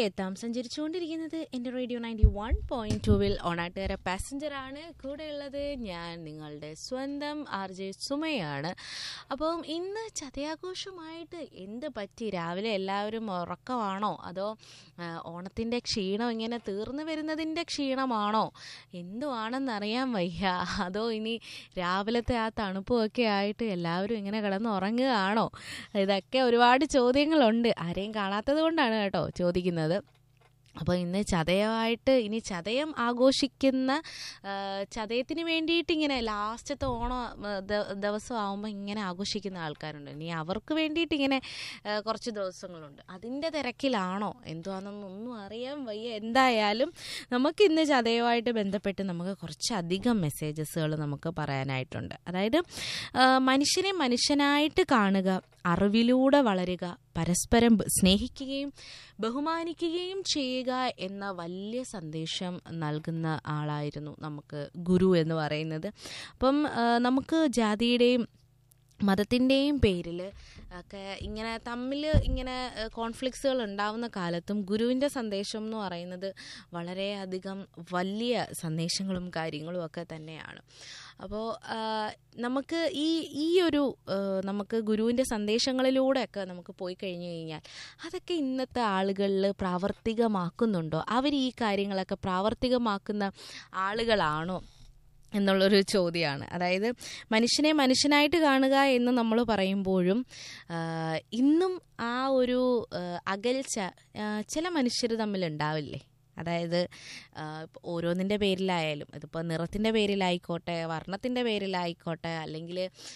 എത്താം സഞ്ചരിച്ചുകൊണ്ടിരിക്കുന്നത് എൻ്റെ radio ninety one point ടുവിൽ ഓണാട്ടുകാര പാസഞ്ചർ ആണ് കൂടെയുള്ളത് ഞാൻ നിങ്ങളുടെ സ്വന്തം ആർ ജെ സുമയാണ് അപ്പം ഇന്ന് ചതയാഘോഷമായിട്ട് എന്ത് പറ്റി രാവിലെ എല്ലാവരും ഉറക്കമാണോ അതോ ആ, ഓണത്തിൻ്റെ ക്ഷീണം ഇങ്ങനെ തീർന്നു വരുന്നതിൻ്റെ ക്ഷീണമാണോ എന്തുവാണെന്നറിയാൻ വയ്യ അതോ ഇനി രാവിലത്തെ ആ തണുപ്പുമൊക്കെ ആയിട്ട് എല്ലാവരും ഇങ്ങനെ കിടന്ന് ഉറങ്ങുകയാണോ ഇതൊക്കെ ഒരുപാട് ചോദ്യങ്ങളുണ്ട് ആരെയും കാണാത്തത് കൊണ്ടാണ് കേട്ടോ ചോദിക്കുന്നത് അപ്പോൾ ഇന്ന് ചതയമായിട്ട് ഇനി ചതയം ആഘോഷിക്കുന്ന ആ, ചതയത്തിന് വേണ്ടിയിട്ട് ഇങ്ങനെ ലാസ്റ്റത്തെ ഓണം ആ, ദ- ദിവസം ആകുമ്പോൾ ഇങ്ങനെ ആഘോഷിക്കുന്ന ആൾക്കാരുണ്ട് ഇനി അവർക്ക് വേണ്ടിയിട്ട് ഇങ്ങനെ ആ, കുറച്ച് ദിവസങ്ങളുണ്ട് അതിൻ്റെ തിരക്കിലാണോ എന്തുവാണെന്നൊന്നും അറിയാൻ വയ്യ എന്തായാലും നമുക്ക് ഇന്ന് ചതയവുമായിട്ട് ബന്ധപ്പെട്ട് നമുക്ക് കുറച്ചധികം മെസ്സേജസുകൾ നമുക്ക് പറയാനായിട്ടുണ്ട് അതായത് ആ, മനുഷ്യനെ മനുഷ്യനായിട്ട് കാണുക അറിവിലൂടെ വളരുക പരസ്പരം ബ- സ്നേഹിക്കുകയും ബഹുമാനിക്കുകയും ചെയ്യുക എന്ന വലിയ സന്ദേശം നൽകുന്ന ആളായിരുന്നു നമുക്ക് ഗുരു എന്ന് പറയുന്നത് അപ്പം ആ, നമുക്ക് ജാതിയുടെയും മതത്തിൻ്റെയും പേരിൽ ഒക്കെ ഇങ്ങനെ തമ്മിൽ ഇങ്ങനെ കോൺഫ്ലിക്ട്സുകൾ ഉണ്ടാവുന്ന കാലത്തും ഗുരുവിൻ്റെ സന്ദേശം എന്ന് പറയുന്നത് വളരെയധികം വലിയ സന്ദേശങ്ങളും കാര്യങ്ങളും ഒക്കെ തന്നെയാണ് അപ്പോൾ നമുക്ക് ഈ ഈ ഒരു ആ, നമുക്ക് ഗുരുവിൻ്റെ സന്ദേശങ്ങളിലൂടെയൊക്കെ നമുക്ക് പോയി കഴിഞ്ഞു കഴിഞ്ഞാൽ അതൊക്കെ ഇന്നത്തെ ആളുകളിൽ പ്രാവർത്തികമാക്കുന്നുണ്ടോ അവർ ഈ കാര്യങ്ങളൊക്കെ പ്രാവർത്തികമാക്കുന്ന ആളുകളാണോ എന്നുള്ളൊരു ചോദ്യമാണ് അതായത് മനുഷ്യനെ മനുഷ്യനായിട്ട് കാണുക എന്ന് നമ്മൾ പറയുമ്പോഴും ആ, ഇന്നും ആ ഒരു ആ, അകൽച്ച ആ, ചില മനുഷ്യർ തമ്മിൽ ഉണ്ടാവില്ലേ അതായത് ആ, ഇപ്പൊ ഓരോന്നിൻ്റെ പേരിലായാലും ഇതിപ്പോൾ നിറത്തിൻ്റെ പേരിലായിക്കോട്ടെ വർണ്ണത്തിൻ്റെ പേരിലായിക്കോട്ടെ അല്ലെങ്കിൽ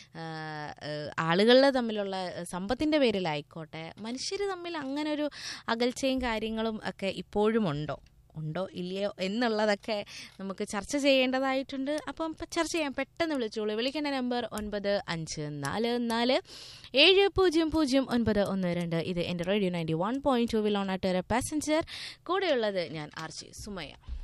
ആളുകളുടെ തമ്മിലുള്ള സമ്പത്തിൻ്റെ പേരിലായിക്കോട്ടെ മനുഷ്യർ തമ്മിൽ അങ്ങനെ ഒരു അകൽച്ചയും കാര്യങ്ങളും ഒക്കെ ഇപ്പോഴും ഉണ്ടോ ഉണ്ടോ ഇല്ലയോ എന്നുള്ളതൊക്കെ നമുക്ക് ചർച്ച ചെയ്യേണ്ടതായിട്ടുണ്ട് അപ്പം പ- ചർച്ച ചെയ്യാം പെട്ടെന്ന് വിളിച്ചോളൂ വിളിക്കേണ്ട നമ്പർ ഒൻപത് അഞ്ച് നാല് നാല് ഏഴ് പൂജ്യം പൂജ്യം ഒൻപത് ഒന്ന് രണ്ട് ഇത് എൻ്റെ radio ninety one point two will on at passenger കൂടെയുള്ളത് ഞാൻ ആർ ജി സുമയ